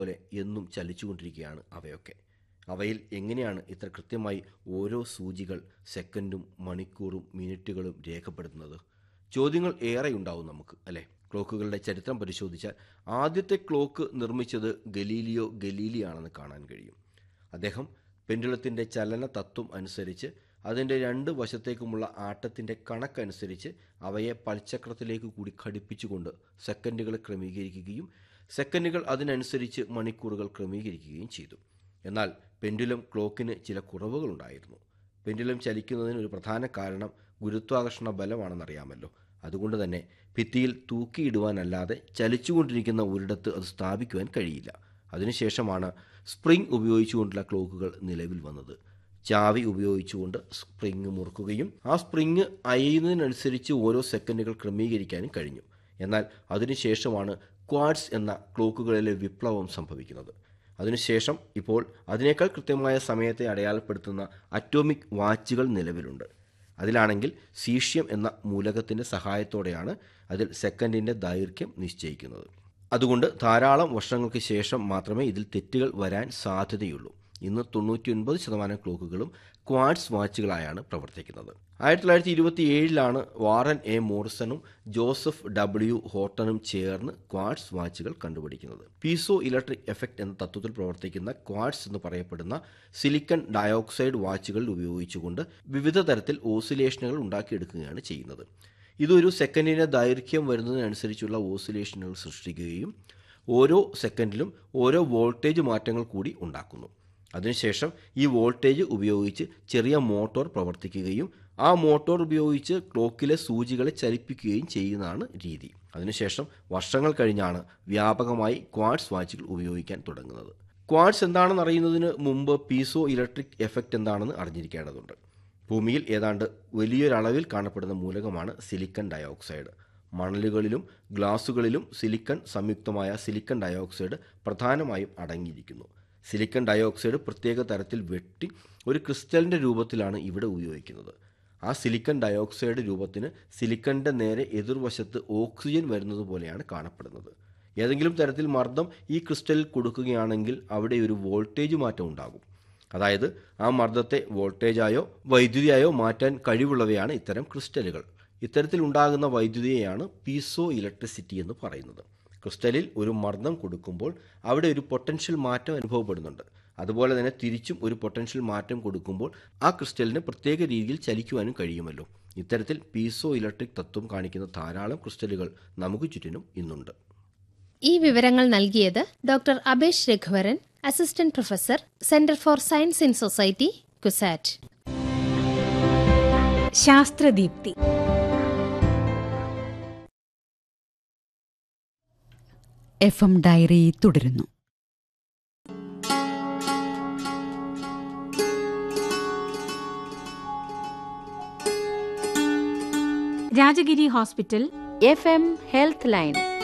പോലെ എന്നും ചലിച്ചുകൊണ്ടിരിക്കുകയാണ് അവയൊക്കെ അവയിൽ എങ്ങനെയാണ് ഇത്ര കൃത്യമായി ഓരോ സൂചികൾ സെക്കൻഡും മണിക്കൂറും മിനിറ്റുകളും രേഖപ്പെടുത്തുന്നത് ചോദ്യങ്ങൾ ഏറെയുണ്ടാവും നമുക്ക് അല്ലേ ക്ലോക്കുകളുടെ ചരിത്രം പരിശോധിച്ചാൽ ആദ്യത്തെ ക്ലോക്ക് നിർമ്മിച്ചത് ഗലീലിയോ ഗലീലിയാണെന്ന് കാണാൻ കഴിയും അദ്ദേഹം പെൻഡുലത്തിൻ്റെ ചലന തത്വം അനുസരിച്ച് അതിൻ്റെ രണ്ട് വശത്തേക്കുമുള്ള ആട്ടത്തിൻ്റെ കണക്കനുസരിച്ച് അവയെ പൽചക്രത്തിലേക്ക് കൂടി ഘടിപ്പിച്ചുകൊണ്ട് സെക്കൻഡുകൾ ക്രമീകരിക്കുകയും സെക്കൻഡുകൾ അതിനനുസരിച്ച് മണിക്കൂറുകൾ ക്രമീകരിക്കുകയും ചെയ്തു എന്നാൽ പെൻഡുലം ക്ലോക്കിന് ചില കുറവുകളുണ്ടായിരുന്നു പെൻഡുലം ചലിക്കുന്നതിന് ഒരു പ്രധാന കാരണം ഗുരുത്വാകർഷണ ബലമാണെന്നറിയാമല്ലോ അതുകൊണ്ട് തന്നെ ഭിത്തിയിൽ തൂക്കിയിടുവാനല്ലാതെ ചലിച്ചുകൊണ്ടിരിക്കുന്ന ഒരിടത്ത് അത് സ്ഥാപിക്കുവാൻ കഴിയില്ല അതിനുശേഷമാണ് സ്പ്രിംഗ് ഉപയോഗിച്ചുകൊണ്ടുള്ള ക്ലോക്കുകൾ നിലവിൽ വന്നത് ചാവി ഉപയോഗിച്ചുകൊണ്ട് സ്പ്രിങ് മുറുക്കുകയും ആ സ്പ്രിങ് അയയുന്നതിനനുസരിച്ച് ഓരോ സെക്കൻഡുകൾ ക്രമീകരിക്കാനും കഴിഞ്ഞു എന്നാൽ അതിനുശേഷമാണ് ക്വാഡ്സ് എന്ന ക്ലോക്കുകളിലെ വിപ്ലവം സംഭവിക്കുന്നത് അതിനുശേഷം ഇപ്പോൾ അതിനേക്കാൾ കൃത്യമായ സമയത്തെ അടയാളപ്പെടുത്തുന്ന അറ്റോമിക് വാച്ചുകൾ നിലവിലുണ്ട് അതിലാണെങ്കിൽ സീഷ്യം എന്ന മൂലകത്തിൻ്റെ സഹായത്തോടെയാണ് അതിൽ സെക്കൻഡിൻ്റെ ദൈർഘ്യം നിശ്ചയിക്കുന്നത് അതുകൊണ്ട് ധാരാളം വർഷങ്ങൾക്ക് ശേഷം മാത്രമേ ഇതിൽ തെറ്റുകൾ വരാൻ സാധ്യതയുള്ളൂ ഇന്ന് തൊണ്ണൂറ്റിയൊൻപത് ശതമാനം ക്ലോക്കുകളും ക്വാഡ്സ് വാച്ചുകളായാണ് പ്രവർത്തിക്കുന്നത് ആയിരത്തി തൊള്ളായിരത്തി ഇരുപത്തി ഏഴിലാണ് വാറൻ എ മോറിസണും ജോസഫ് ഡബ്ല്യു ഹോട്ടണും ചേർന്ന് ക്വാഡ്സ് വാച്ചുകൾ കണ്ടുപിടിക്കുന്നത് പീസോ ഇലക്ട്രിക് എഫക്റ്റ് എന്ന തത്വത്തിൽ പ്രവർത്തിക്കുന്ന ക്വാഡ്സ് എന്ന് പറയപ്പെടുന്ന സിലിക്കൺ ഡയോക്സൈഡ് വാച്ചുകൾ ഉപയോഗിച്ചുകൊണ്ട് വിവിധ തരത്തിൽ ഓസിലേഷനുകൾ ഉണ്ടാക്കിയെടുക്കുകയാണ് ചെയ്യുന്നത് ഇതൊരു സെക്കൻഡിൻ്റെ ദൈർഘ്യം വരുന്നതിനനുസരിച്ചുള്ള ഓസിലേഷനുകൾ സൃഷ്ടിക്കുകയും ഓരോ സെക്കൻഡിലും ഓരോ വോൾട്ടേജ് മാറ്റങ്ങൾ കൂടി ഉണ്ടാക്കുന്നു അതിനുശേഷം ഈ വോൾട്ടേജ് ഉപയോഗിച്ച് ചെറിയ മോട്ടോർ പ്രവർത്തിക്കുകയും ആ മോട്ടോർ ഉപയോഗിച്ച് ക്ലോക്കിലെ സൂചികളെ ചലിപ്പിക്കുകയും ചെയ്യുന്നതാണ് രീതി അതിനുശേഷം വർഷങ്ങൾ കഴിഞ്ഞാണ് വ്യാപകമായി ക്വാഡ്സ് വാച്ചുകൾ ഉപയോഗിക്കാൻ തുടങ്ങുന്നത് ക്വാഡ്സ് എന്താണെന്ന് അറിയുന്നതിന് മുമ്പ് പീസോ ഇലക്ട്രിക് എഫക്റ്റ് എന്താണെന്ന് അറിഞ്ഞിരിക്കേണ്ടതുണ്ട് ഭൂമിയിൽ ഏതാണ്ട് വലിയൊരളവിൽ കാണപ്പെടുന്ന മൂലകമാണ് സിലിക്കൺ ഡയോക്സൈഡ് മണലുകളിലും ഗ്ലാസുകളിലും സിലിക്കൺ സംയുക്തമായ സിലിക്കൺ ഡയോക്സൈഡ് പ്രധാനമായും അടങ്ങിയിരിക്കുന്നു സിലിക്കൺ ഡയോക്സൈഡ് പ്രത്യേക തരത്തിൽ വെട്ടി ഒരു ക്രിസ്റ്റലിൻ്റെ രൂപത്തിലാണ് ഇവിടെ ഉപയോഗിക്കുന്നത് ആ സിലിക്കൺ ഡയോക്സൈഡ് രൂപത്തിന് സിലിക്കണിൻ്റെ നേരെ എതിർവശത്ത് ഓക്സിജൻ വരുന്നത് പോലെയാണ് കാണപ്പെടുന്നത് ഏതെങ്കിലും തരത്തിൽ മർദ്ദം ഈ ക്രിസ്റ്റലിൽ കൊടുക്കുകയാണെങ്കിൽ അവിടെ ഒരു വോൾട്ടേജ് മാറ്റം ഉണ്ടാകും അതായത് ആ മർദ്ദത്തെ വോൾട്ടേജായോ വൈദ്യുതിയായോ മാറ്റാൻ കഴിവുള്ളവയാണ് ഇത്തരം ക്രിസ്റ്റലുകൾ ഇത്തരത്തിൽ ഉണ്ടാകുന്ന വൈദ്യുതിയെയാണ് പീസോ ഇലക്ട്രിസിറ്റി എന്ന് പറയുന്നത് ക്രിസ്റ്റലിൽ ഒരു മർദ്ദം കൊടുക്കുമ്പോൾ അവിടെ ഒരു പൊട്ടൻഷ്യൽ മാറ്റം അനുഭവപ്പെടുന്നുണ്ട് അതുപോലെ തന്നെ തിരിച്ചും ഒരു പൊട്ടൻഷ്യൽ മാറ്റം കൊടുക്കുമ്പോൾ ആ ക്രിസ്റ്റലിന് പ്രത്യേക രീതിയിൽ ചലിക്കുവാനും കഴിയുമല്ലോ ഇത്തരത്തിൽ പീസോ ഇലക്ട്രിക് തത്വം കാണിക്കുന്ന ധാരാളം ക്രിസ്റ്റലുകൾ നമുക്ക് ചുറ്റിനും ഇന്നുണ്ട് ഈ വിവരങ്ങൾ നൽകിയത് doctor Abesh Raghuvaran assistant professor centre for science in society CUSAT Sasthradeepthi F M diary തുടരുന്നു Rajagiri hospital F M health line